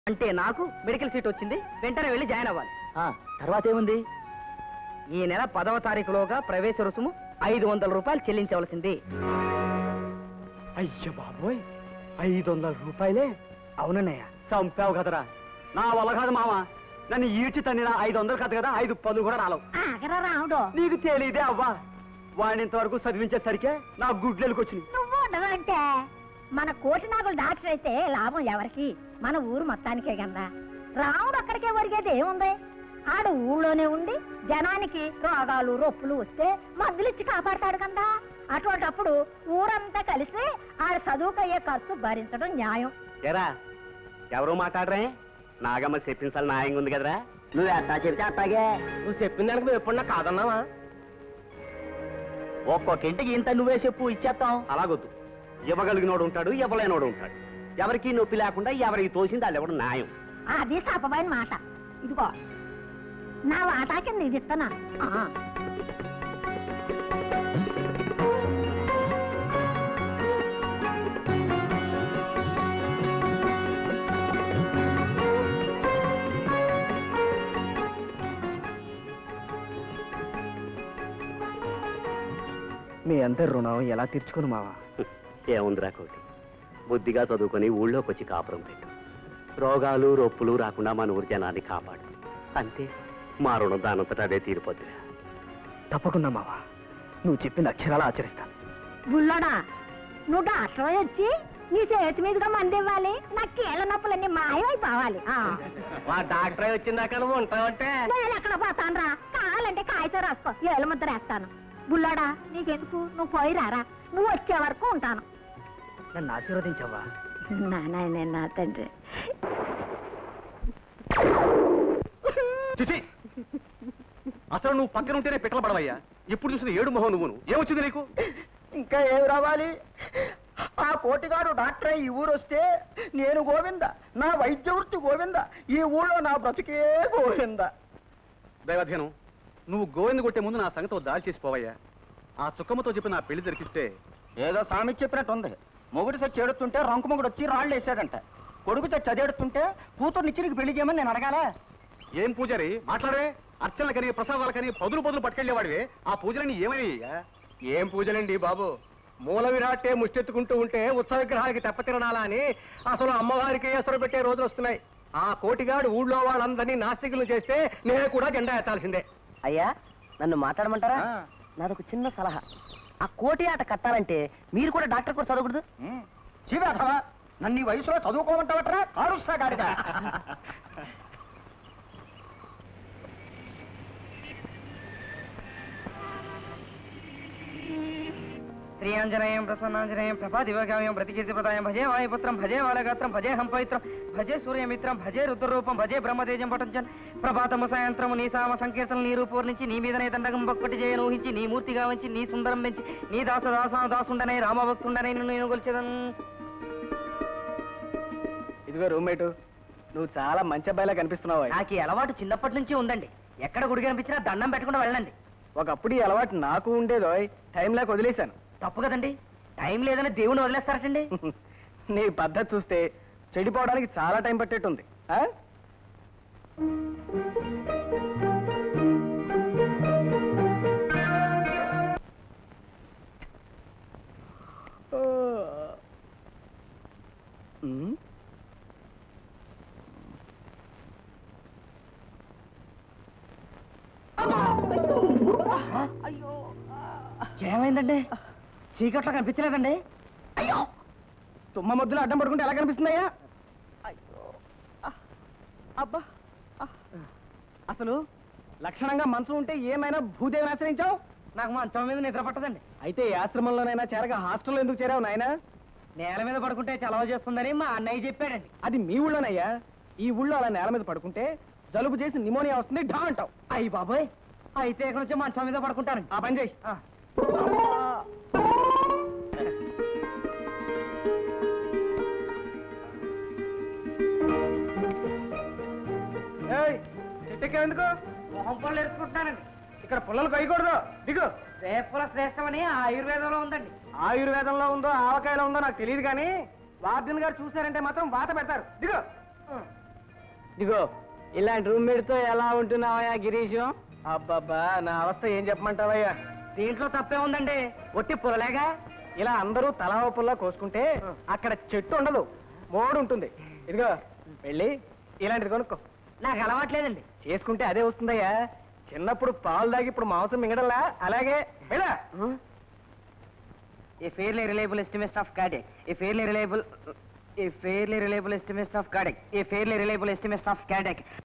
అంటే నాకు medical seat వచ్చింది వెంటనే వెళ్ళి జాయిన్ అవ్వాలి తర్వాత ఏముంది ఈ నెల పదవ తారీఖులోగా ప్రవేశ రుసుము ఐదు వందల రూపాయలు చెల్లించవలసింది అయ్య బాబోయ్ ఐదు వందల రూపాయలే అవునన్నయ్య చంపావు కదరా నా వల్ల కాదు మామ నన్ను ఈడ్చి తన్నిన ఐదు వందలు కాదు కదా ఐదు పదులు కూడా రాలవు ఆగరా రాముడు నీకు తెలియదే అవ్వా వాడిని ఇంతవరకు చదివించేసరికే నా గుడ్లెలకు వచ్చినాయి నువ్వు ఉండవంటే మన కోటి నాగులు డాక్టర్ అయితే లాభం ఎవరికి మన ఊరు మొత్తానికే కదా రాముడు అక్కడికే ఒరిగేది ఏముంది ఆడు ఊళ్ళోనే ఉండి జనానికి రోగాలు రొప్పులు వస్తే మందులిచ్చి కాపాడతాడు కదా అటువంటప్పుడు ఊరంతా కలిసి ఆడ చదువుకయ్యే ఖర్చు భరించడం న్యాయం ఎరా ఎవరు మాట్లాడరే నాగమ్మ చెప్పించాలి న్యాయంగా ఉంది కదరా నువ్వు ఎట్టా చెబితే అట్టాగే నువ్వు చెప్పిన దానికి మేము ఎప్పుడన్నా కాదన్నావా ఒక్కొక్క ఇంటికి ఇంత నువ్వే చెప్పు ఇచ్చేస్తాం అలాగొద్దు ఇవ్వగలిగినోడు ఉంటాడు ఇవ్వలేనోడు ఉంటాడు ఎవరికి నొప్పి లేకుండా ఎవరికి తోసింది వాళ్ళు ఎవడు న్యాయం అది సపమైన మాట ఇదిగో నా వాటా కింద ఇది ఇస్తున్నా ఆ. మీ అందరి రుణం ఎలా తీర్చుకుని మావా ఏముందిరా కోటి బుద్ధిగా చదువుకొని ఊళ్ళోకి వచ్చి కాపురం పెట్టు రోగాలు రొప్పులు రాకుండా మన ఊరి జనాన్ని కాపాడు అంతే మా రుణం దానంతటా అదే తీరిపోద్దిరా తప్పకుండా మావా నువ్వు చెప్పిన అక్షరాలు ఆచరిస్తాను బుల్లడా నువ్వు డాక్టర్ అయి వచ్చి నీ చేతి మీదుగా మంది ఇవ్వాలి నా కీళ్ళ నొప్పులన్నీ మాయమైపోవాలి ఆ. మా డాక్టర్ వచ్చిందాక నువ్వు ఉంటావంటే నేను ఎక్కడ పోతాను రా కావాలంటే కాగితం రాసుకో ఏళ్ళ ముద్ర వేస్తాను బుల్లోడా నీకెందుకు నువ్వు పోయి రారా నువ్వు వచ్చే వరకు ఉంటాను నన్ను ఆశీర్వదించవ్వా నాయన నా తండ్రి చిచి అసలు నువ్వు పక్కన ఉంటేనే పిట్టలు పడవయ్యా ఎప్పుడు చూసిన ఏడు మొహం నువ్వును ఏమొచ్చింది నీకు ఇంకా ఏం రావాలి ఆ కోటిగాడు డాక్టర్ ఈ ఊరు వస్తే నేను గోవింద నా వైద్య వృత్తి గోవింద ఈ ఊళ్ళో నా బ్రతికే గోవింద దైవాధ్యనం నువ్వు గోవింద కొట్టే ముందు నా సంగతో దాడి చేసిపోవయ్యా ఆ చుక్కమ్మతో చెప్పి నా పెళ్లి జరిగిస్తే ఏదో సామి చెప్పినట్టు ఉంది మొగుడు చచ్చి ఏడుతుంటే రంకు మొగుడు వచ్చి రాళ్ళు వేసాడంట కొడుకు చచ్చి చదేడుతుంటే కూతుర్నిచ్చి నీకు పెళ్లి చేయమని నేను అడగాలా ఏం పూజారి మాట్లాడే అర్చనలకని ప్రసాదాలకని పదులు పదులు పట్టుకెళ్ళేవాడివే ఆ పూజలన్నీ ఏమైనాయ్యా ఏం పూజలండి బాబు మూల విరాట్టే ముష్టెత్తుకుంటూ ఉంటే ఉత్సవ విగ్రహానికి తెప్పతిరణాలా అని అసలు అమ్మవారికి ఎసరు పెట్టే రోజులు వస్తున్నాయి ఆ కోటిగాడు ఊళ్ళో వాళ్ళందరినీ నాస్తికులు చేస్తే నేను కూడా జెండా ఎత్తాల్సిందే అయ్యా నన్ను మాట్లాడమంటారా నాదొక చిన్న సలహా ఆ కోటి ఆట కట్టాలంటే మీరు కూడా డాక్టర్ కూడా చదవకూడదు శివాధవా నన్ను ఈ వయసులో చదువుకోమంటావట్రా కారుస్తా గాడిద శ్రీయాంజనేయం ప్రసన్నాంజనేయం ప్రభా దివగామ్యం ప్రతికీర్తిపదాయం భజే వాయుపుత్రం భజే వాలగాత్రం భజే హంపవిత్రం భజే సూర్యమిత్రం భజే రుద్రరూపం భజే బ్రహ్మతేజం పఠంచన్ ప్రభాతము సాయంత్రము నీ సామ సంకీర్తన నీ రూపు వర్ణించి నీ మీదనే దండకం బొక్కటి చేయను ఊహించి నీ మూర్తిగా వంచి నీ సుందరం పెంచి నీ దాస దాస దాసుండనే రామభక్తుండనే నిన్ను నేను కొలిచేదను ఇదిగో రూమ్మేటు నువ్వు చాలా మంచి అబ్బాయిలా కనిపిస్తున్నావు నాకు ఈ అలవాటు చిన్నప్పటి నుంచి ఉందండి ఎక్కడ గుడి కనిపించినా దండం పెట్టకుండా వెళ్ళండి ఒకప్పుడు ఈ అలవాటు నాకు ఉండేదో టైం లేక వదిలేశాను తప్పు కదండి టైం లేదని దేవుని వదిలేస్తారటండి నీ పద్ధతి చూస్తే చెడిపోవడానికి చాలా టైం పట్టేట్టుంది ఆ? ఉమ్. ఏమైందండి చీకట్లో కనిపించలేదండి తుమ్మ మధ్యలో అడ్డం పడుకుంటే ఎలా కనిపిస్తున్నాయా అబ్బా అసలు లక్షణంగా మనసు ఉంటే ఏమైనా భూదేవిని ఆశ్రయించావు నాకు మంచం మీద నిద్ర పట్టదండి అయితే ఏ ఆశ్రమంలోనైనా చేరగా హాస్టల్లో ఎందుకు చేరావు నాయనా నేల మీద పడుకుంటే చలవ చేస్తుందని మా అన్నయ్య చెప్పాడండి అది మీ ఊళ్ళోనయ్యా ఈ ఊళ్ళో అలా నేల మీద పడుకుంటే జలుబు చేసి నిమోనియా వస్తుంది ఢా అంటావు అయ్యి బాబోయ్ అయితే ఇక్కడ నుంచి మంచం మీద పడుకుంటానండి ఆ పని చేయి ఆ. ఎందుకు మొహం పనులు ఎరుచుకుంటున్నానండి ఇక్కడ పుల్లలు కొయ్యకూడదు దిగు రేపుల శ్రేష్టమని ఆయుర్వేదంలో ఉందండి ఆయుర్వేదంలో ఉందో ఆవకాయలో ఉందో నాకు తెలియదు కానీ వార్డెన్ గారు చూసారంటే మాత్రం వాత పెడతారు దిగు ఇదిగో ఇలాంటి రూమ్మేట్తో ఎలా ఉంటున్నావయ్యా గిరీశం అబ్బబ్బా నా అవస్థ ఏం చెప్పమంటావయ్యా దీంట్లో తప్పే ఉందండి ఒట్టి పొరలేగా ఇలా అందరూ తలా ఓ పుల్ల కోసుకుంటే అక్కడ చెట్టు ఉండదు మోడు ఉంటుంది ఇదిగో వెళ్ళి ఇలాంటిది కొనుక్కో నాకు అలవాట్లేదండి చేసుకుంటే అదే వస్తుందయ్యా చిన్నప్పుడు పాలు దాగి ఇప్పుడు మాంసం మింగడల్లా అలాగే వెళ్ళా a fairly reliable estimation of cardiac a fairly reliable a fairly reliable estimation of cardiac a fairly reliable estimation of cardiac